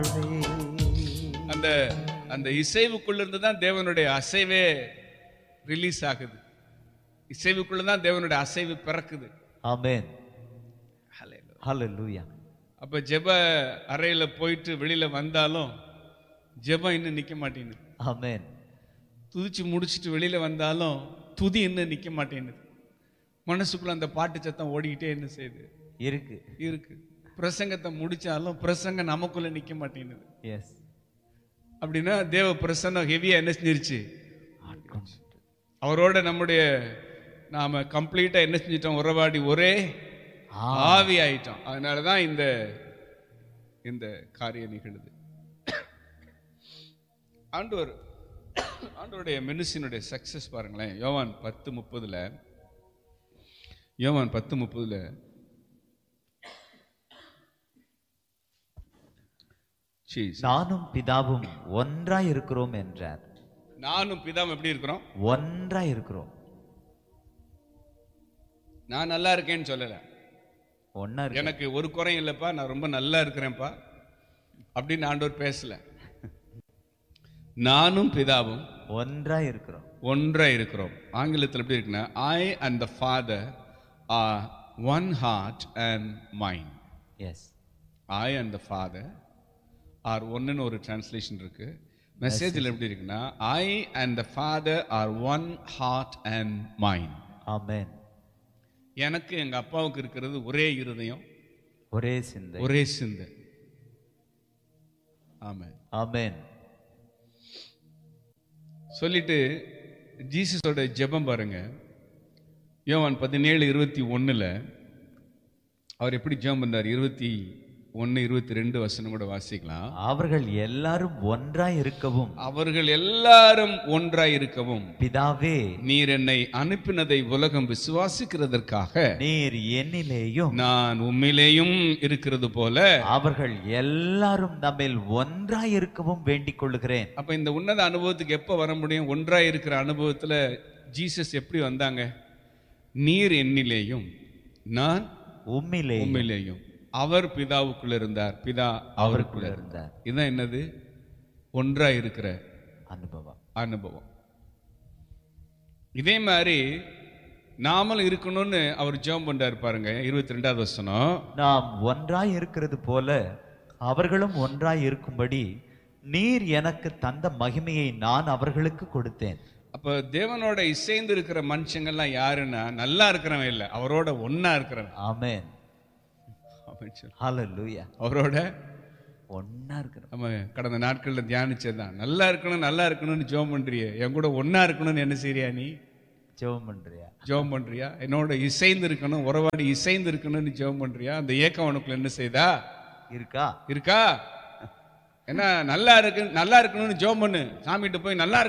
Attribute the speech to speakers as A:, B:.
A: அந்த அந்த இசைவுக்குள்ள இருந்து தான் தேவனுடைய அசைவே ரிலீஸ் ஆகுது இசைவுக்குள்ள தான் தேவனுடைய அசைவு பிறக்குது
B: Amen. Hallelujah.
A: அப்ப ஜெப அறையில போயிட்டு வெளியில வந்தாலும் ஜெபம் இன்னும் நிக்க மாட்டேங்குது
B: Amen.
A: துதிச்சு முடிச்சிட்டு வெளியில வந்தாலும் துதி இன்னும் நிக்க மாட்டேங்குது மனசுக்குள்ள அந்த பாட்டு சத்தம் ஓடிக்கிட்டே என்ன செய்யுது
B: இருக்கு
A: இருக்கு பிரசங்கத்தை முடிச்சாலும் பிரசங்கம் நமக்குள்ள நிக்க மாட்டேங்குது
B: எஸ்
A: அப்படின்னா தேவ பிரசன்னம் ஹெவியா என்ன செஞ்சிருச்சு அவரோட நம்முடைய நாம கம்ப்ளீட்டா என்ன செஞ்சிட்டோம் உறவாடி ஒரே ஆவி ஆயிட்டோம் அதனாலதான் இந்த இந்த காரியம் நிகழுது ஆண்டவர் ஆண்டவருடைய மெனுசினுடைய சக்சஸ் பாருங்களேன் யோவான் பத்து முப்பதுல யோவான் பத்து முப்பதுல Jesus.
B: நானும் பிதாவும் ஒன்றாய் இருக்கிறோம் என்றார்
A: நானும் பிதாவும் எப்படி இருக்கிறோம்
B: ஒன்றாய் இருக்கிறோம்
A: நான் நல்லா இருக்கேன்னு சொல்லல
B: ஒன்னா இருக்கு
A: எனக்கு ஒரு குறையும் இல்லைப்பா நான் ரொம்ப நல்லா இருக்கிறேன்ப்பா அப்படின்னு ஆண்டவர் பேசல நானும் பிதாவும்
B: ஒன்றாய் இருக்கிறோம்
A: ஒன்றா இருக்கிறோம் ஆங்கிலத்தில் எப்படி இருக்குன்னா I and the father are one heart and mind
B: yes
A: I and the father are ஒன்னுன்னு ஒரு டிரான்ஸ்லேஷன் இருக்கு மெசேஜில் எப்படி இருக்குன்னா I and the father are one heart and mind
B: amen
A: எனக்கு எங்க அப்பாவுக்கு இருக்கிறது ஒரே இருதயம்
B: ஒரே சிந்தை
A: ஒரே சிந்தை ஆமா
B: ஆமென்
A: சொல்லிட்டு ஜீசஸோட ஜெபம் பாருங்க யோவான் பதினேழு இருபத்தி ஒண்ணுல அவர் எப்படி ஜெபம் பண்ணார் இருபத்தி ஒன்னு இருபத்தி ரெண்டு வசனம் கூட வாசிக்கலாம்
B: அவர்கள் எல்லாரும் ஒன்றாய் இருக்கவும்
A: அவர்கள் எல்லாரும் ஒன்றாய் இருக்கவும்
B: பிதாவே
A: நீர் என்னை அனுப்பினதை உலகம் விசுவாசிக்கிறதற்காக
B: நீர் என்னிலேயும்
A: நான் உம்மிலேயும் இருக்கிறது போல
B: அவர்கள் எல்லாரும் நம்மில் ஒன்றாய் இருக்கவும் வேண்டிக் கொள்ளுகிறேன்
A: அப்ப இந்த உன்னத அனுபவத்துக்கு எப்ப வர முடியும் ஒன்றாய் இருக்கிற அனுபவத்துல ஜீசஸ் எப்படி வந்தாங்க நீர் என்னிலேயும் நான்
B: உம்மிலே
A: உம்மிலேயும் அவர் பிதாவுக்குள்ள இருந்தார் பிதா அவருக்குள்ள
B: அவருக்குள்ள
A: இருந்தார்
B: இருந்தார்
A: இதுதான் என்னது ஒன்றாய் இருக்கிற
B: அனுபவம்
A: அனுபவம் இதே மாதிரி நாமளும் இருக்கணும்னு அவர் ஜெபம் பண்றாரு பாருங்க இருபத்தி ரெண்டாவது வசனம்
B: நாம் ஒன்றாய் இருக்கிறது போல அவர்களும் ஒன்றாய் இருக்கும்படி நீர் எனக்கு தந்த மகிமையை நான் அவர்களுக்கு கொடுத்தேன்
A: அப்ப தேவனோட இசைந்து இருக்கிற மனுஷங்கள்லாம் யாருன்னா நல்லா இருக்கிறவன் இல்லை அவரோட ஒன்னா இருக்கிறவன்
B: ஆமென்
A: அப்படின்னு சொல்லு.
B: ஹalleluya
A: அவரோட
B: ஒன்னா இருக்கிறோம்
A: நம்ம கடந்த நாட்கள்ல தியானிச்சதுதான் நல்லா இருக்கணும் நல்லா இருக்கணும்னு ஜெபம் பண்றியே என் கூட ஒன்னா இருக்கணும்னு என்ன செய்றியா நீ
B: ஜெபம் பண்றியா
A: ஜெபம் பண்றியா என்னோட இசைந்து இருக்கணும் உறவாடி இசைந்து இருக்கணும்னு ஜெபம் பண்றியா அந்த ஏக்கம் உனக்குள்ள என்ன செய்தா
B: இருக்கா
A: இருக்கா என்ன நல்லா இருக்கு நல்லா இருக்கணும்னு ஜெபம் பண்ணு சாமிகிட்ட போய் நல்லா